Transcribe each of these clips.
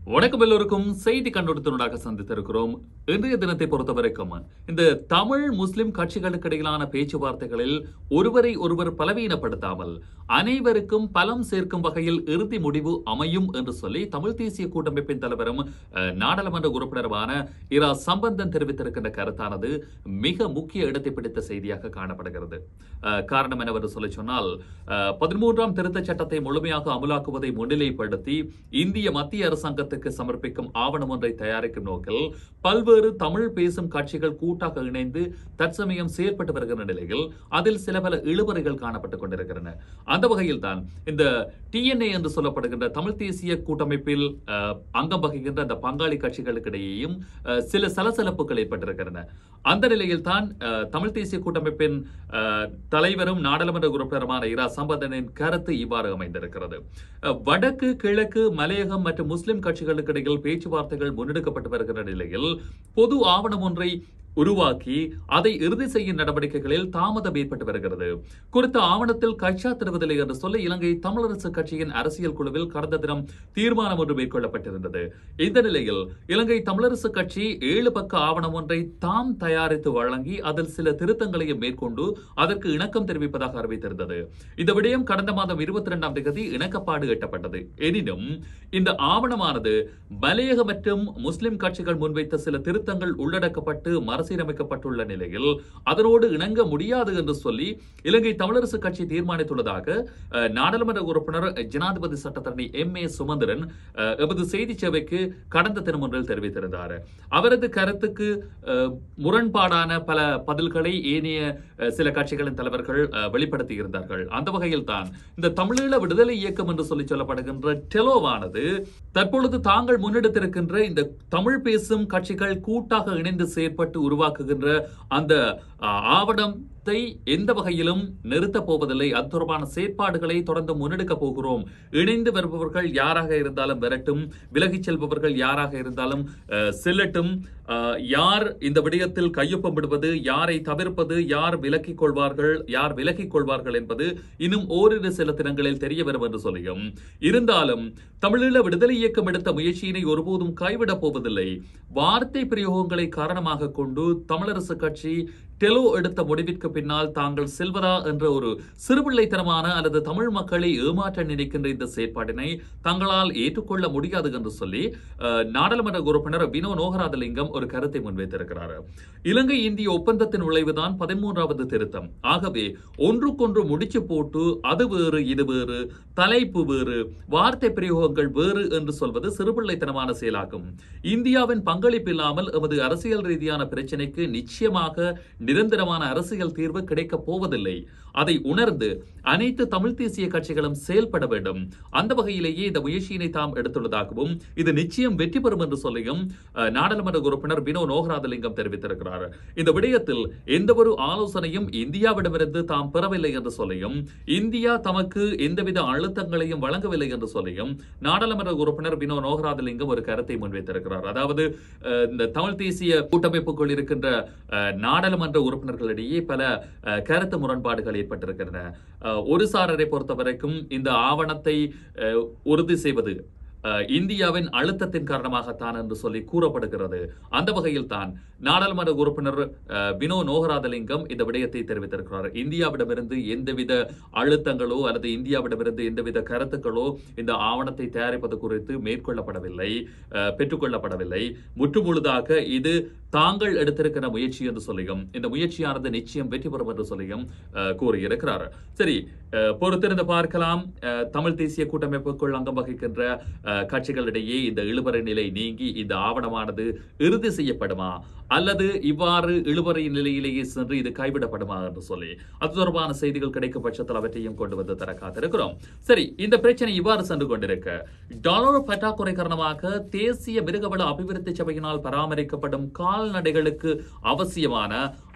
வணக்கம் எல்லோருக்கும் செய்தி கண்டுபிடித்தனூடாக சந்தித்திருக்கிறோம் இன்றைய தினத்தை பொறுத்தவரைக்கும் இந்த தமிழ் முஸ்லிம் கட்சிகளுக்கு இடையிலான பேச்சுவார்த்தைகளில் ஒருவரை ஒருவர் பலவீனப்படுத்தாமல் அனைவருக்கும் பலம் சேர்க்கும் வகையில் இறுதி முடிவு அமையும் என்று சொல்லி தமிழ் தேசிய கூட்டமைப்பின் தலைவரும் அஹ், நாடாளுமன்ற உறுப்பினருமான இரா சம்பந்தன் தெரிவித்திருக்கின்ற கருத்தானது மிக முக்கிய இடத்தை பிடித்த செய்தியாக காணப்படுகிறது அஹ், காரணம் என்னவென்று சொல்லி சொன்னால் அஹ், பதிமூன்றாம் திருத்தச் சட்டத்தை முழுமையாக அமலாக்குவதை முன்னிலைப்படுத்தி இந்திய மத்திய அரசாங்கத்துக்கு சமர்ப்பிக்கும் ஆவணம் ஒன்றை தயாரிக்கும் நோக்கில் பல்வேறு தமிழ் பேசும் கட்சிகள் கூட்டாக இணைந்து தற்சமயம் செயல்பட்டு வருகிற நிலையில் அதில் சில பல இழுபறைகள் காணப்பட்டுக் கொண்டிருக்கின்றன அந்த வகையில் தான் இந்த டிஎன்ஏ என்று சொல்லப்படுகின்ற தமிழ் தேசிய கூட்டமைப்பில் அஹ், அங்கம் வகிக்கின்ற அந்த பங்காளி கட்சிகளுக்கு இடையேயும் அஹ், சில சலசலப்புகள் ஏற்பட்டிருக்கின்றன அந்த நிலையில் தான் அஹ், தமிழ் தேசிய கூட்டமைப்பின் அஹ், தலைவரும் நாடாளுமன்ற உறுப்பினருமான இரா சம்பந்தனின் கருத்து இவ்வாறு அமைந்திருக்கிறது அஹ், வடக்கு கிழக்கு மலையகம் மற்றும் முஸ்லிம் கட்சிகளுக்கு இடையில் பேச்சுவார்த்தைகள் முன்னெடுக்கப்பட்டு வருகிற நிலையில் பொது ஆவணம் ஒன்றை உருவாக்கி அதை இறுதி செய்யும் நடவடிக்கைகளில் தாமதம் ஏற்பட்டு வருகிறது குறித்த ஆவணத்தில் கைச்சாத்திடுவதில்லை என்று சொல்ல இலங்கை தமிழரசு கட்சியின் அரசியல் குழுவில் கடந்த தினம் தீர்மானம் ஒன்று மேற்கொள்ளப்பட்டிருந்தது இந்த நிலையில் இலங்கை தமிழரசு கட்சி ஏழு பக்க ஆவணம் ஒன்றை தாம் தயாரித்து வழங்கி அதில் சில திருத்தங்களையும் மேற்கொண்டு அதற்கு இணக்கம் தெரிவிப்பதாக அறிவித்திருந்தது இந்த விடயம் கடந்த மாதம் இருபத்தி இரண்டாம் தேதி இணக்கப்பாடு எட்டப்பட்டது எனினும் இந்த ஆவணமானது மலையக மற்றும் முஸ்லிம் கட்சிகள் முன்வைத்த சில திருத்தங்கள் உள்ளடக்கப்பட்டு மறுசீரமைக்கப்பட்டுள்ள நிலையில் அதனோடு இணங்க முடியாது என்று சொல்லி இலங்கை தமிழரசு கட்சி தீர்மானித்துள்ளதாக அஹ், நாடாளுமன்ற உறுப்பினர் ஜனாதிபதி சட்டத்தரணி எம் ஏ சுமந்திரன் அஹ், எமது செய்தி சேவைக்கு கடந்த தினம் ஒன்றில் தெரிவித்திருந்தார் அவரது கருத்துக்கு அஹ், முரண்பாடான பல பதில்களை ஏனைய அஹ், சில கட்சிகளின் தலைவர்கள் அஹ், வெளிப்படுத்தியிருந்தார்கள் அந்த வகையில் தான் இந்த தமிழீழ விடுதலை இயக்கம் என்று சொல்லி சொல்லப்படுகின்ற டெலோவானது தற்பொழுது தாங்கள் முன்னெடுத்திருக்கின்ற இந்த தமிழ் பேசும் கட்சிகள் கூட்டாக இணைந்து செயற்பட்டு உருவாக்குகின்ற அந்த அஹ், ஆவணத்தை எந்த வகையிலும் நிறுத்தப் போவதில்லை அது தொடர்பான செயற்பாடுகளை தொடர்ந்து முன்னெடுக்க போகிறோம் இணைந்து வருபவர்கள் யாராக இருந்தாலும் வரட்டும் விலகிச் செல்பவர்கள் யாராக இருந்தாலும் அஹ், செல்லட்டும் அஹ், யார் இந்த விடயத்தில் கையொப்பம் விடுவது யாரை தவிர்ப்பது யார் விலக்கிக் கொள்வார்கள் யார் விலகிக் கொள்வார்கள் என்பது இன்னும் ஓரிரு சில தினங்களில் தெரிய வரும் என்று சொல்லியும் இருந்தாலும் தமிழீழ விடுதலை இயக்கம் எடுத்த முயற்சியினை ஒருபோதும் கைவிடப் போவதில்லை வார்த்தை பிரயோகங்களை காரணமாக கொண்டு தமிழரசு கட்சி டெலோ எடுத்த முடிவிற்கு பின்னால் தாங்கள் செல்வதா என்ற ஒரு சிறுபிள்ளைத்தனமான அல்லது தமிழ் மக்களை ஏமாற்ற நினைக்கின்ற இந்த செயற்பாட்டினை தங்களால் ஏற்றுக்கொள்ள முடியாது என்று சொல்லி அஹ், நாடாளுமன்ற உறுப்பினர் வினோ நோகராதலிங்கம் ஒரு கருத்தை முன்வைத்திருக்கிறார் இலங்கை இந்திய ஒப்பந்தத்தின் விளைவுதான் பதிமூன்றாவது திருத்தம் ஆகவே ஒன்றுக்கொன்று முடிச்சு போட்டு அது வேறு இது வேறு தலைப்பு வேறு வார்த்தை பிரயோகங்கள் வேறு என்று சொல்வது சிறுபிள்ளைத்தனமான செயலாகும் இந்தியாவின் பங்களிப்பு இல்லாமல் எமது அரசியல் ரீதியான பிரச்சினைக்கு நிச்சயமாக நிரந்தரமான அரசியல் தீர்வு கிடைக்கப் போவதில்லை அதை உணர்ந்து அனைத்து தமிழ் தேசிய கட்சிகளும் செயல்பட வேண்டும் அந்த வகையிலேயே இந்த முயற்சியினை தாம் எடுத்துள்ளதாகவும் இது நிச்சயம் வெற்றி பெறும் என்று சொல்லியும் அஹ், நாடாளுமன்ற உறுப்பினர் வினோ நோகராதலிங்கம் தெரிவித்திருக்கிறார் இந்த விடயத்தில் எந்த ஒரு ஆலோசனையும் இந்தியாவிடமிருந்து தாம் பெறவில்லை என்று சொல்லியும் இந்தியா தமக்கு எந்தவித அழுத்தங்களையும் வழங்கவில்லை என்று சொல்லியும் நாடாளுமன்ற உறுப்பினர் வினோ நோகராதலிங்கம் ஒரு கருத்தை முன்வைத்திருக்கிறார் அதாவது அஹ், இந்த தமிழ் தேசிய கூட்டமைப்புக்குள் இருக்கின்ற அஹ், நாடாளுமன்ற உறுப்பினர்களிடையே பல அஹ், கருத்து முரண்பாடுகள் ஏற்பட்டிருக்கின்றன அஹ், ஒரு சாரரை பொறுத்தவரைக்கும் இந்த ஆவணத்தை அஹ், உறுதி செய்வது அஹ், இந்தியாவின் அழுத்தத்தின் காரணமாகத்தான் என்று சொல்லி கூறப்படுகிறது அந்த வகையில் தான் நாடாளுமன்ற உறுப்பினர் அஹ், வினோ நோகராதலிங்கம் இந்த விடயத்தை தெரிவித்திருக்கிறார் இந்தியாவிடமிருந்து எந்தவித அழுத்தங்களோ அல்லது இந்தியாவிடமிருந்து எந்தவித கருத்துக்களோ இந்த ஆவணத்தை தயாரிப்பது குறித்து மேற்கொள்ளப்படவில்லை அஹ், பெற்றுக்கொள்ளப்படவில்லை முற்றுமுழுதாக இது தாங்கள் எடுத்திருக்கிற முயற்சி என்று சொல்லியும் இந்த முயற்சியானது நிச்சயம் வெற்றி பெறும் என்று சொல்லியும் அஹ், கூறியிருக்கிறார் சரி அஹ், பொறுத்திருந்து பார்க்கலாம் அஹ், தமிழ் தேசிய கூட்டமைப்புக்குள் அங்கம் வகிக்கின்ற அஹ், கட்சிகளிடையே இந்த இழுபறை நிலை நீங்கி இந்த ஆவணமானது இறுதி செய்யப்படுமா அல்லது இவ்வாறு இழுபறை நிலையிலேயே சென்று இது கைவிடப்படுமா என்று சொல்லி அது தொடர்பான செய்திகள் கிடைக்கும் பட்சத்தில் அவற்றையும் கொண்டு வந்து தர காத்திருக்கிறோம் சரி இந்த பிரச்சனை இவ்வாறு சென்று கொண்டிருக்க டாலர் பற்றாக்குறை காரணமாக தேசிய மிருகவள அபிவிருத்தி சபையினால் பராமரிக்கப்படும் கால்நடைகளுக்கு அவசியமான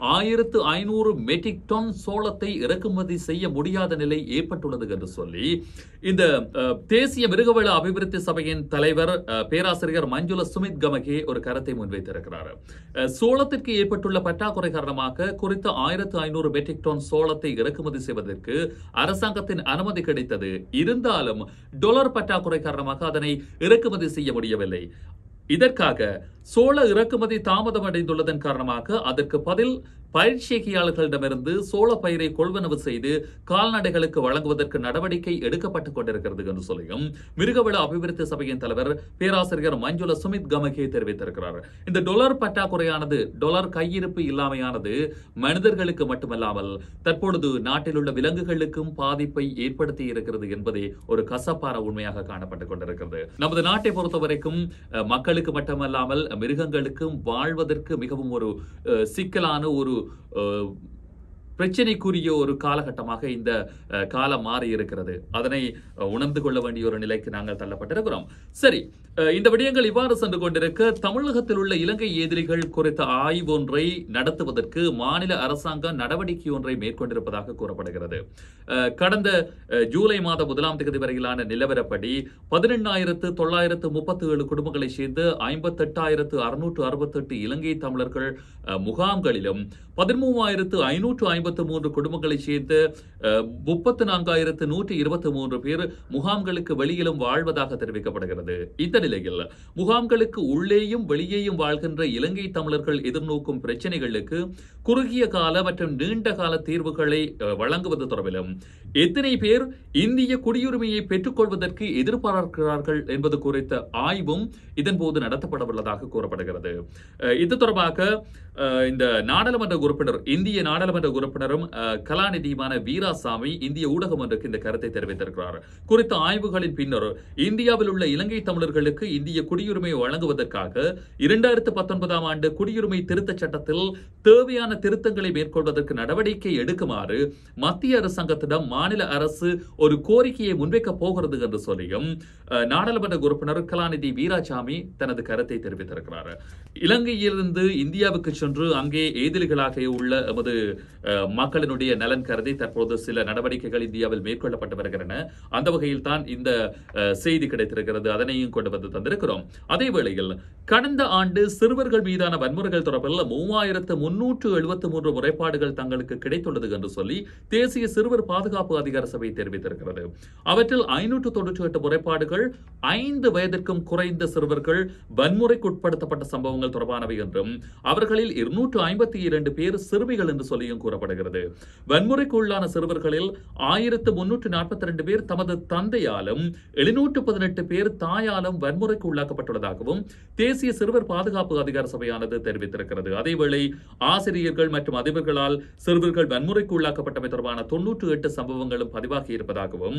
ஆயிரத்து ஐநூறு மெட்ரிக் டன் சோளத்தை இறக்குமதி செய்ய முடியாத நிலை ஏற்பட்டுள்ளது என்று சொல்லி இந்த அஹ், தேசிய மிருகவள அபிவிருத்தி சபையின் தலைவர் அஹ், பேராசிரியர் மஞ்சுள சுமித் கமகே ஒரு கருத்தை முன்வைத்திருக்கிறார் அஹ், சோளத்திற்கு ஏற்பட்டுள்ள பற்றாக்குறை காரணமாக குறித்த ஆயிரத்து ஐநூறு மெட்ரிக் டன் சோளத்தை இறக்குமதி செய்வதற்கு அரசாங்கத்தின் அனுமதி கிடைத்தது இருந்தாலும் டொலர் பற்றாக்குறை காரணமாக அதனை இறக்குமதி செய்ய முடியவில்லை இதற்காக சோள இறக்குமதி தாமதமடைந்துள்ளதன் காரணமாக அதற்கு பதில் பயிற்சியாளர்களிடமிருந்து சோள பயிரை கொள்வனவு செய்து கால்நடைகளுக்கு வழங்குவதற்கு நடவடிக்கை எடுக்கப்பட்டுக் கொண்டிருக்கிறது என்று சொல்லியும் மிருகவள அபிவிருத்தி சபையின் தலைவர் பேராசிரியர் மஞ்சுள சுமித் கமகே தெரிவித்திருக்கிறார் இந்த டொலர் பற்றாக்குறையானது டொலர் கையிருப்பு இல்லாமையானது மனிதர்களுக்கு மட்டுமல்லாமல் தற்பொழுது நாட்டில் உள்ள விலங்குகளுக்கும் பாதிப்பை ஏற்படுத்தி இருக்கிறது என்பதே ஒரு கசப்பான உண்மையாக காணப்பட்டுக் கொண்டிருக்கிறது நமது நாட்டை பொறுத்தவரைக்கும் அஹ், மக்களுக்கு மட்டுமல்லாமல் மிருகங்களுக்கும் வாழ்வதற்கு மிகவும் ஒரு அஹ், சிக்கலான ஒரு அஹ், பிரச்சனைக்குரிய ஒரு காலகட்டமாக இந்த அஹ், காலம் மாறி இருக்கிறது அதனை அஹ், உணர்ந்து கொள்ள வேண்டிய ஒரு நிலைக்கு நாங்கள் தள்ளப்பட்டிருக்கிறோம் சரி அஹ், இந்த விடயங்கள் இவ்வாறு சென்று கொண்டிருக்க தமிழகத்தில் உள்ள இலங்கை எதிரிகள் குறித்த ஆய்வொன்றை நடத்துவதற்கு மாநில அரசாங்கம் நடவடிக்கை ஒன்றை மேற்கொண்டிருப்பதாக கூறப்படுகிறது அஹ், கடந்த அஹ், ஜூலை மாதம் முதலாம் தேதி வரையிலான நிலவரப்படி பதினெண்ணாயிரத்து தொள்ளாயிரத்து முப்பத்தி ஏழு குடும்பங்களைச் சேர்ந்து ஐம்பத்தெட்டாயிரத்து அறுநூற்று அறுபத்தெட்டு இலங்கை தமிழர்கள் அஹ், முகாம்களிலும் பதிமூவாயிரத்து ஐநூற்று ஐம்பத்து மூன்று குடும்பங்களைச் சேர்ந்து முப்பத்து நான்காயிரத்து நூற்றி இருபத்தி மூன்று பேர் முகாம்களுக்கு வெளியிலும் வாழ்வதாக தெரிவிக்கப்படுகிறது இந்த நிலையில் முகாம்களுக்கு உள்ளேயும் வெளியேயும் வாழ்கின்ற இலங்கை தமிழர்கள் எதிர்நோக்கும் பிரச்சனைகளுக்கு குறுகிய கால மற்றும் நீண்ட கால தீர்வுகளை அஹ், வழங்குவது தொடர்பிலும் எத்தனை பேர் இந்திய குடியுரிமையை பெற்றுக்கொள்வதற்கு எதிர்பார்க்கிறார்கள் என்பது குறித்த ஆய்வும் இதன்போது நடத்தப்படவுள்ளதாக கூறப்படுகிறது அஹ், இது தொடர்பாக அஹ், இந்த நாடாளுமன்ற உறுப்பினர் இந்திய நாடாளுமன்ற உறுப்பினரும் அஹ், கலாநிதியுமான வீராசாமி இந்திய ஊடகம் ஒன்றுக்கு இந்த கருத்தை தெரிவித்திருக்கிறார் குறித்த ஆய்வுகளின் பின்னர் இந்தியாவில் உள்ள இலங்கை தமிழர்களுக்கு இந்திய குடியுரிமை வழங்குவதற்காக இரண்டாயிரத்து பத்தொன்பதாம் ஆண்டு குடியுரிமை திருத்தச் சட்டத்தில் தேவையான திருத்தங்களை மேற்கொள்வதற்கு நடவடிக்கை எடுக்குமாறு மத்திய அரசாங்கத்திடம் மாநில அரசு ஒரு கோரிக்கையை முன்வைக்கப் போகிறது என்று சொல்லியும் அஹ், நாடாளுமன்ற உறுப்பினர் கலாநிதி வீராசாமி தனது கருத்தை தெரிவித்திருக்கிறார் இலங்கையிலிருந்து இந்தியாவுக்கு சென்று அங்கே எதிரிகளாக உள்ள எமது அஹ், மக்களினுடைய நலன் கருதி தற்போது சில நடவடிக்கைகள் இந்தியாவில் மேற்கொள்ளப்பட்டு வருகின்றன அந்த வகையில் தான் இந்த அஹ், செய்தி கிடைத்திருக்கிறது அதனையும் கொண்டு வந்து தந்திருக்கிறோம் அதே வேளையில் கடந்த ஆண்டு சிறுவர்கள் மீதான வன்முறைகள் தொடர்பில் மூவாயிரத்து முன்னூற்று எழுபத்து மூன்று முறைப்பாடுகள் தங்களுக்கு கிடைத்துள்ளது என்று சொல்லி தேசிய சிறுவர் பாதுகாப்பு அதிகார சபை தெரிவித்திருக்கிறது அவற்றில் ஐநூற்று தொன்னூற்றி எட்டு முறைப்பாடுகள் ஐந்து வயதிற்கும் குறைந்த சிறுவர்கள் வன்முறைக்குட்படுத்தப்பட்ட சம்பவங்கள் தொடர்பானவை என்றும் அவர்களில் இருநூற்று ஐம்பத்தி இரண்டு பேர் சிறுமிகள் என்று சொல்லியும் கூறப்படுகிறது வன்முறைக்கு உள்ளான சிறுவர்களில் ஆயிரத்து முன்னூற்று நாற்பத்தி ரெண்டு பேர் தமது தந்தையாலும் எழுநூற்று பதினெட்டு பேர் தாயாலும் வன்முறைக்கு உள்ளாக்கப்பட்டுள்ளதாகவும் தேசிய சிறுவர் பாதுகாப்பு அதிகார சபையானது தெரிவித்திருக்கிறது அதேவேளை ஆசிரியர்கள் மற்றும் அதிபர்களால் சிறுவர்கள் வன்முறைக்கு உள்ளாக்கப்பட்டமை தொடர்பான தொன்னூற்று எட்டு சம்பவங்களும் பதிவாகி இருப்பதாகவும்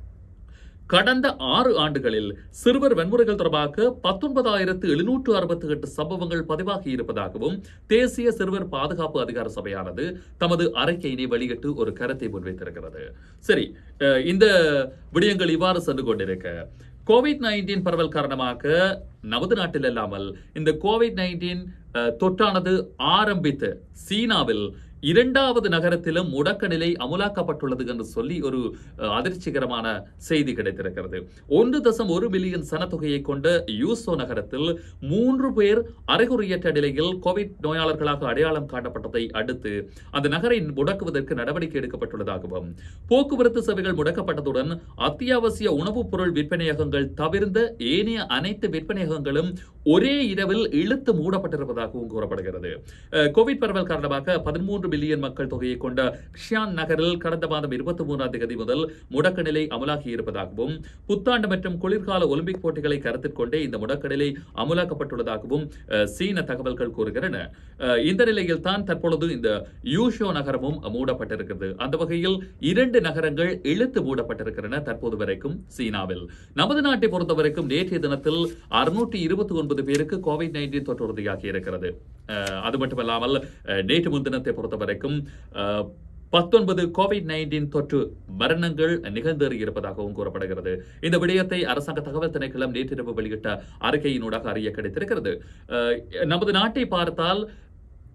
கடந்த ஆறு ஆண்டுகளில் சிறுவர் வன்முறைகள் தொடர்பாக பத்தொன்பதாயிரத்து எழுநூற்று அறுபத்தி எட்டு சம்பவங்கள் பதிவாகி இருப்பதாகவும் தேசிய சிறுவர் பாதுகாப்பு அதிகார சபையானது தமது அறிக்கையினை வெளியிட்டு ஒரு கருத்தை முன்வைத்திருக்கிறது சரி அஹ், இந்த விடயங்கள் இவ்வாறு சென்று கொண்டிருக்க கோவிட் நைன்டீன் பரவல் காரணமாக நமது நாட்டில் இல்லாமல் இந்த கோவிட் நைன்டீன் தொற்றானது ஆரம்பித்து சீனாவில் இரண்டாவது நகரத்திலும் முடக்க நிலை அமுலாக்கப்பட்டுள்ளது என்று சொல்லி ஒரு அஹ், அதிர்ச்சிகரமான செய்தி கிடைத்திருக்கிறது ஒன்று தசம் ஒரு மில்லியன் சனத்தொகையை கொண்ட யூசோ நகரத்தில் மூன்று பேர் அறிகுறியற்ற நிலையில் கோவிட் நோயாளர்களாக அடையாளம் காட்டப்பட்டதை அடுத்து அந்த நகரை முடக்குவதற்கு நடவடிக்கை எடுக்கப்பட்டுள்ளதாகவும் போக்குவரத்து சேவைகள் முடக்கப்பட்டதுடன் அத்தியாவசிய உணவுப் பொருள் விற்பனையகங்கள் தவிர்ந்த ஏனைய அனைத்து விற்பனையகங்களும் ஒரே இரவில் இழுத்து மூடப்பட்டிருப்பதாகவும் கூறப்படுகிறது அஹ், கோவிட் பரவல் காரணமாக பதிமூன்று பில்லியன் மக்கள் தொகையை கொண்ட ஷியான் நகரில் கடந்த மாதம் இருபத்தி மூன்றாம் தேதி முதல் முடக்க நிலை அமலாகி இருப்பதாகவும் புத்தாண்டு மற்றும் குளிர்கால ஒலிம்பிக் போட்டிகளை கருத்தில் கொண்டே இந்த முடக்க நிலை அமலாக்கப்பட்டுள்ளதாகவும் அஹ், சீன தகவல்கள் கூறுகின்றன அஹ், இந்த நிலையில் தான் தற்பொழுது இந்த யூஷோ நகரமும் மூடப்பட்டிருக்கிறது அந்த வகையில் இரண்டு நகரங்கள் இழுத்து மூடப்பட்டிருக்கின்றன தற்போது வரைக்கும் சீனாவில் நமது நாட்டை பொறுத்தவரைக்கும் நேற்றைய தினத்தில் அறுநூற்றி இருபத்தி ஒன்பது பேருக்கு கோவிட் நைன்டீன் தொற்று உறுதியாகி இருக்கிறது அஹ், அது மட்டுமல்லாமல் அஹ், நேற்று முன்தினத்தை பொறுத்தவரைக்கும் அஹ், பத்தொன்பது கோவிட் நைன்டீன் தொற்று மரணங்கள் நிகழ்ந்தேறி இருப்பதாகவும் கூறப்படுகிறது இந்த விடயத்தை அரசாங்க தகவல் திணைக்களம் நேற்றிரவு வெளியிட்ட அறிக்கையினூடாக அறிய கிடைத்திருக்கிறது அஹ், நமது நாட்டை பார்த்தால்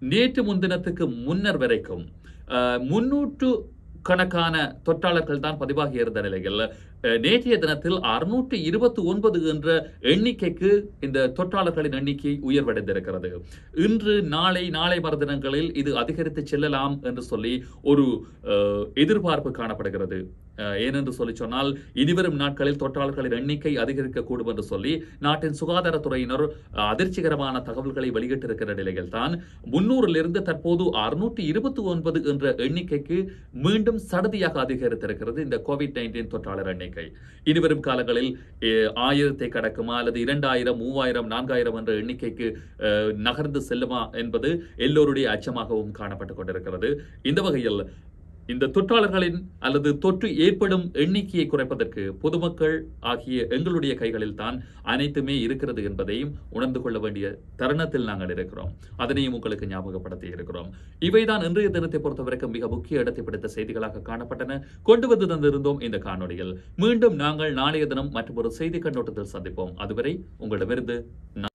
நேற்று முன்தினத்துக்கு முன்னர் வரைக்கும் அஹ், முன்னூற்று கணக்கான தொற்றாளர்கள் தான் பதிவாகி இருந்த நிலையில் அஹ், நேற்றைய தினத்தில் அறுநூற்று இருபத்தி ஒன்பது என்ற எண்ணிக்கைக்கு இந்த தொற்றாளர்களின் எண்ணிக்கை உயர்வடைந்திருக்கிறது இன்று நாளை நாளை மறுதினங்களில் இது அதிகரித்து செல்லலாம் என்று சொல்லி ஒரு அஹ், எதிர்பார்ப்பு காணப்படுகிறது அஹ், ஏனென்று சொல்லி சொன்னால் இனிவரும் நாட்களில் தொற்றாளர்களின் எண்ணிக்கை அதிகரிக்கக்கூடும் என்று சொல்லி நாட்டின் சுகாதாரத்துறையினர் அஹ், அதிர்ச்சிகரமான தகவல்களை வெளியிட்டிருக்கிற நிலையில் தான் முன்னூறிலிருந்து தற்போது அறுநூற்றி இருபத்தி ஒன்பது என்ற எண்ணிக்கைக்கு மீண்டும் சடதியாக அதிகரித்திருக்கிறது இந்த கோவிட் நைன்டீன் தொற்றாளர் எண்ணிக்கை இனிவரும் காலங்களில் அஹ், ஆயிரத்தை கடக்குமா அல்லது இரண்டாயிரம் மூவாயிரம் நான்காயிரம் என்ற எண்ணிக்கைக்கு அஹ், நகர்ந்து செல்லுமா என்பது எல்லோருடைய அச்சமாகவும் காணப்பட்டுக் கொண்டிருக்கிறது இந்த வகையில் இந்த தொற்றாளர்களின் அல்லது தொற்று ஏற்படும் எண்ணிக்கையை குறைப்பதற்கு பொதுமக்கள் ஆகிய எங்களுடைய கைகளில் தான் அனைத்துமே இருக்கிறது என்பதையும் உணர்ந்து கொள்ள வேண்டிய தருணத்தில் நாங்கள் இருக்கிறோம் அதனையும் உங்களுக்கு ஞாபகப்படுத்தி இருக்கிறோம் இவைதான் இன்றைய தினத்தை பொறுத்தவரைக்கும் மிக முக்கிய இடத்தை பிடித்த செய்திகளாக காணப்பட்டன கொண்டு வந்து தந்திருந்தோம் இந்த காணொளியில் மீண்டும் நாங்கள் நாளைய தினம் மற்றும் ஒரு செய்தி கண்ணோட்டத்தில் சந்திப்போம் அதுவரை உங்களிடமிருந்து